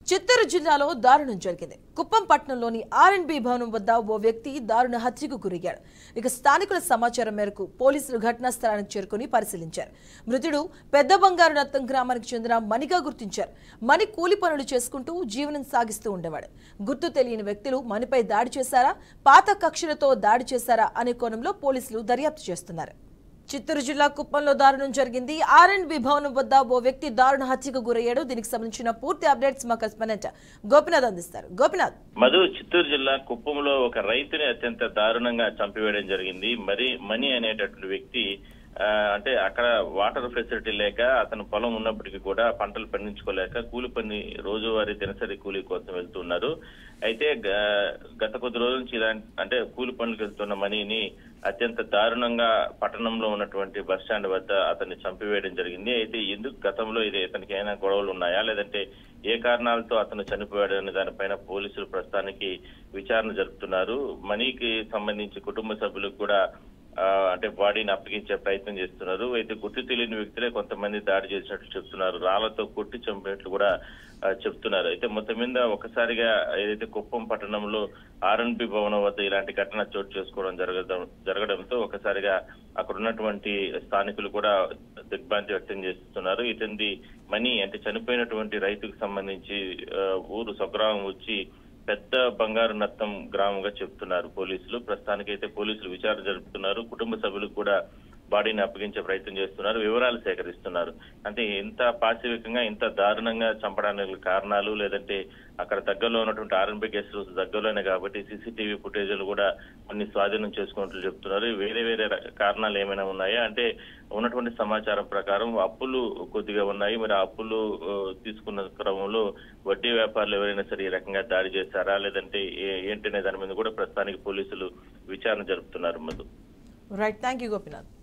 చిత్తూరు జిల్లాలో దారుణం జరిగింది కుప్పం పట్టణంలోని ఆర్ఎండ్బి భవనం వద్ద ఓ వ్యక్తి దారుణ హత్యకు గురయ్యాడు ఇక స్థానికుల సమాచారం మేరకు పోలీసులు ఘటనా స్థలానికి చేరుకుని పరిశీలించారు మృతుడు పెద్ద బంగారు నత్తం గ్రామానికి చెందిన మణిగా గుర్తించారు మణి కూలి పనులు చేసుకుంటూ జీవనం సాగిస్తూ ఉండేవాడు గుర్తు తెలియని వ్యక్తులు మణిపై దాడి చేశారా పాత కక్షలతో దాడి చేశారా అనే కోణంలో పోలీసులు దర్యాప్తు చేస్తున్నారు చిత్తూరు జిల్లా కుప్పంలో దారుణం జరిగింది ఆర్ అండ్ బి భవనం వద్ద ఓ వ్యక్తి దారుణ హత్యకు గురయ్యాడు దీనికి సంబంధించిన పూర్తి అప్డేట్స్ మా కరెస్పాండెంట్ గోపినాథ్ అందిస్తారు గోపినాథ్ మధు చిత్తూరు జిల్లా కుప్పంలో ఒక రైతుని అత్యంత దారుణంగా చంపివేయడం జరిగింది మరి మణి అనేటటువంటి వ్యక్తి ఆ, అంటే అక్కడ వాటర్ ఫెసిలిటీ లేక అతను పొలం ఉన్నప్పటికీ కూడా పంటలు పండించుకోలేక కూలి పని రోజువారీ దినసరి కూలీ కోసం వెళ్తున్నారు అయితే గ- గత కొద్ది రోజుల నుంచి ఇలాంటి అంటే కూలి పనులకు వెళ్తున్న మనీని అత్యంత దారుణంగా పట్టణంలో ఉన్నటువంటి బస్ స్టాండ్ వద్ద అతన్ని చంపివేయడం జరిగింది అయితే ఎందుకు గతంలో ఇది ఇతనికి ఏమైనా గొడవలు ఉన్నాయా లేదంటే ఏ కారణాలతో అతను చనిపోయాడు అనే దానిపైన పోలీసులు ప్రస్తుతానికి విచారణ జరుపుతున్నారు మనీకి సంబంధించి కుటుంబ సభ్యులకు కూడా ఆ, అంటే బాడీని అప్పగించే ప్రయత్నం చేస్తున్నారు అయితే గుర్తు తెలియని వ్యక్తులే కొంతమంది దాడి చేసినట్లు చెప్తున్నారు రాళ్లతో కొట్టి చంపినట్లు కూడా ఆ, చెప్తున్నారు అయితే మొత్తం మీద ఒకసారిగా ఏదైతే కుప్పం పట్టణంలో ఆర్ఎన్బి భవనం వద్ద ఇలాంటి ఘటన చోటు చేసుకోవడం జరగడం జరగడంతో ఒకసారిగా అక్కడ ఉన్నటువంటి స్థానికులు కూడా దిగ్భ్రాంతి వ్యక్తం చేస్తున్నారు ఇతని మనీ అంటే చనిపోయినటువంటి రైతుకు సంబంధించి ఆ, ఊరు స్వగ్రామం వచ్చి పెద్ద బంగారు నత్తం గ్రామంగా చెప్తున్నారు పోలీసులు ప్రస్తుతానికైతే పోలీసులు విచారణ జరుపుతున్నారు కుటుంబ సభ్యులకు కూడా బాడీని అప్పగించే ప్రయత్నం చేస్తున్నారు వివరాలు సేకరిస్తున్నారు అంటే ఇంత పాశవికంగా ఇంత దారుణంగా చంపడానికి కారణాలు లేదంటే అక్కడ దగ్గరలో ఉన్నటువంటి ఆర్ఎన్బి గెస్ట్ హౌస్ దగ్గరలోనే కాబట్టి సీసీటీవీ ఫుటేజీలు కూడా కొన్ని స్వాధీనం చేసుకున్నట్లు చెప్తున్నారు వేరే వేరే ర- కారణాలు ఏమైనా ఉన్నాయా అంటే ఉన్నటువంటి సమాచారం ప్రకారం అప్పులు కొద్దిగా ఉన్నాయి మరి ఆ అప్పులు ఆ, తీసుకున్న క్రమంలో వడ్డీ వ్యాపారులు ఎవరైనా సరే ఈ రకంగా దాడి చేశారా లేదంటే ఏ- ఏంటనే దాని మీద కూడా ప్రస్తుతానికి పోలీసులు విచారణ జరుపుతున్నారు Madhu right thank you Gopinath